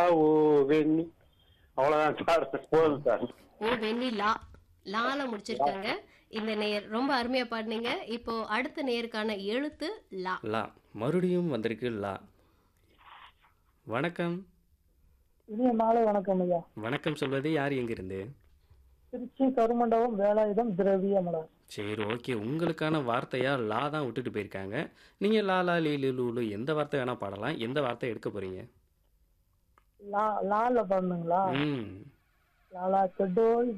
ஓ வெண்ணி அவ்வளவுதான் சார் போதும் சார் ஓ வெண்ணிலா லால முடிச்சிருக்காங்க இந்த நேர் ரொம்ப அருமையா பாடுனீங்க இப்போ அடுத்த நேருக்கான எழுத்து லா லா மறுபடியும் வந்திருக்கு லா வணக்கம் இனிய மாலை வணக்கம் ஐயா வணக்கம் சொல்வது யார் எங்கிருந்து திருச்சி கருமண்டபம் வேலாயுதம் திரவிய மலர் சரி ஓகே உங்களுக்கான வார்த்தையா லா தான் விட்டுட்டு போயிருக்காங்க நீங்க லா லா லீ லீ லூ லூ எந்த வார்த்தை வேணா பாடலாம் எந்த வார்த்தை எடுக்க போறீங்க லா லால பண்ணுங்களா ம் லாலா கெட்டோய்